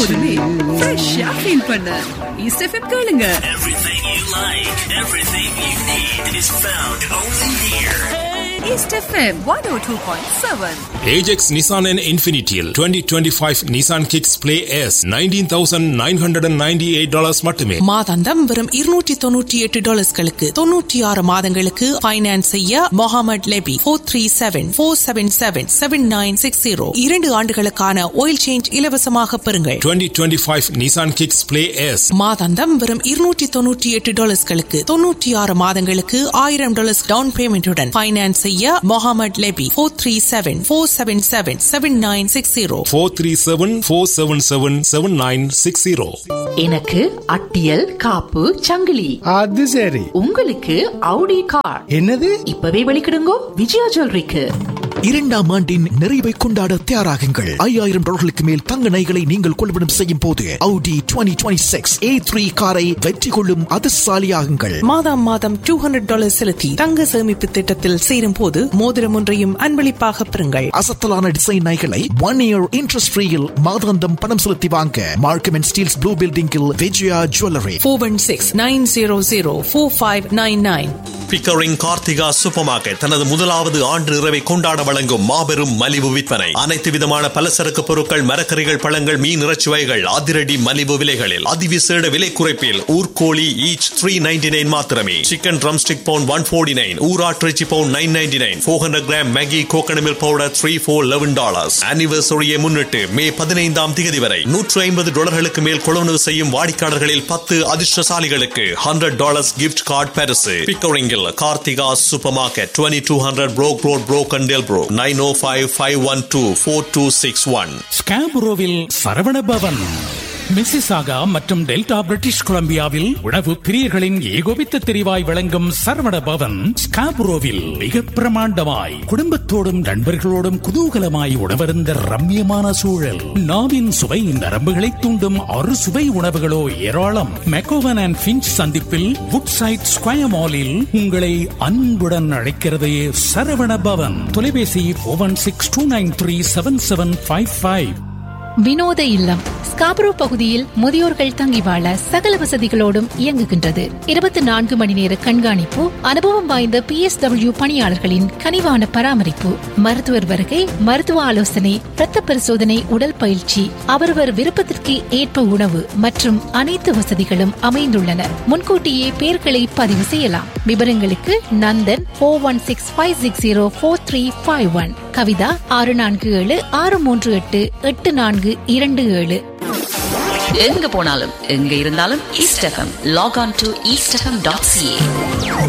எப்போதுமே ஃப்ரெஷ்ஷா ஃபீல் பண்ண ஈஸ்ட் எஃப்எம் கேளுங்க Everything you like, everything you need is found only here. East FM one O two point seven Ajax Nissan and Infinitial 2025 Nissan Kicks Play S $19,998 மட்டுமே மாதாந்தம் வெறும் இருநூற்றி தொன்னூற்றி எட்டு டாலர்ஸ்களுக்கு தொன்னூற்றி ஆறு மாதங்களுக்கு பைனான்ஸ் செய்ய Mohamed Lebbe four three seven four seven seven seven nine six zero இரண்டு ஆண்டுகளுக்கான ஆயில் சேஞ்ச் இலவசமாக பெறுங்கள் 2025 Nissan Kicks Play S மாதாந்தம் வெறும் இருநூற்றி தொன்னூற்றி எட்டு டாலர்ஸ்களுக்கு தொன்னூற்றி ஆறு மாதங்களுக்கு ஆயிரம் டாலர்ஸ் டவுன் பேமெண்ட்டுடன் பைனான்ஸ் செய்ய Mohamed Lebbe four three seven four seven seven seven nine six zero 437-477-7960 எனக்கு அட்டியல் காப்பு சங்கிலி அது சரி உங்களுக்கு அவுடி கார் என்னது இப்பவே வெளிக்கிடுங்கோ விஜயா ஜுவல்லரிக்கு இரண்டாம் ஆண்டின் நிறைவை கொண்டாட தயாராகுங்கள் ஐயாயிரம் டாலர்களுக்கு மேல் தங்க நகைகளை நீங்கள் கொள்வனம் செய்யும் போது Audi 2026 A3 காரை வெற்றி கொள்ளும் அதிர்ஷ்டசாலியாகுங்கள் மாதம் மாதம் டூ ஹண்ட்ரட் டாலர் செலுத்தி தங்க சேமிப்பு திட்டத்தில் சேரும் போது மோதிரம் ஒன்றையும் அன்பளிப்பாக பெறுங்கள் அசத்தலான டிசைன் நகைகளை ஒன் இயர் இன்ட்ரெஸ்ட் ஃப்ரீயில் மாதாந்தம் பணம் செலுத்தி வாங்க மார்க்கம் அண்ட் ஸ்டீல்ஸ் ப்ளூ பில்டிங்கில் Vijaya jewellery four one six nine zero zero four five nine nine Pickering Karthika supermarket தனது முதலாவது ஆண்டு நிறைவை கொண்டாட வழங்கும் மாபெரும் மலிவு விற்பனை அனைத்து விதமான பலசரக்கு பொருட்கள் மரக்கறிகள் பழங்கள் மீன் இறைச்சி வகைகள் அதிரடி மலிவு விலைகளில் அதிவிசேட விலை குறைப்பில் ஊர்கோழி ஈச் த்ரீ நைன்டி நைன் மாத்திரமே chicken drumstick pound one forty nine ஊராட்டிறைச்சி pound nine ninety nine four hundred gram Maggi coconut milk powder three four eleven dollars ஆனிவர்சரியை முன்னிட்டு மே பதினைந்தாம் தேதி வரை நூற்று ஐம்பது டாலர்களுக்கு மேல் கொள்வனவு செய்யும் வாடிக்கையாளர்களில் பத்து அதிர்ஷ்டசாலிகளுக்கு ஹண்ட்ரட் டாலர்ஸ் கிஃப்ட் கார்டு பரிசு பிக்கரிங்கில் Karthika supermarket twenty two hundred Brock road Brock and Brock nine O five five one two four two six one ஸ்காபுரோவில் சரவண பவன் மிசிசாகா மற்றும் டெல்டா பிரிட்டிஷ் கொலம்பியாவில் உணவு பிரியர்களின் ஏகோபித்த தெரிவாய் வழங்கும் சரவண பவன் ஸ்காபுரோவில் மிக பிரமாண்டமாய் குடும்பத்தோடும் நண்பர்களோடும் குதூகலமாய் உணவருந்த ரம்மியமான சூழல் நாவின் சுவை நரம்புகளை தூண்டும் அறு சுவை உணவுகளோ ஏராளம் மெக்கோவன் அண்ட் பிஞ்ச் சந்திப்பில் வுட் சைட் ஸ்கொயர் மாலில் உங்களை அன்புடன் அழைக்கிறது சரவண பவன் தொலைபேசி one six two nine three seven seven five five வினோத இல்லம் ஸ்காப்ரோ பகுதியில் முதியோர்கள் தங்கி வாழ சகல வசதிகளோடும் இயங்குகின்றது இருபத்தி நான்கு மணி நேர கண்காணிப்பு அனுபவம் வாய்ந்த பி எஸ் டபிள்யூ பணியாளர்களின் கனிவான பராமரிப்பு மருத்துவர் வருகை மருத்துவ ஆலோசனை இரத்த பரிசோதனை உடல் பயிற்சி அவரவர் விருப்பத்திற்கு ஏற்ப உணவு மற்றும் அனைத்து வசதிகளும் அமைந்துள்ளன முன்கூட்டியே பெயர்களை பதிவு செய்யலாம் விவரங்களுக்கு Nandan four one six five six zero four three five one Kavitha ஆறு நான்கு ஏழு ஆறு மூன்று எட்டு எட்டு நான்கு இரண்டு ஏழு எங்க போனாலும் எங்க இருந்தாலும் East FM log on to East FM dot CA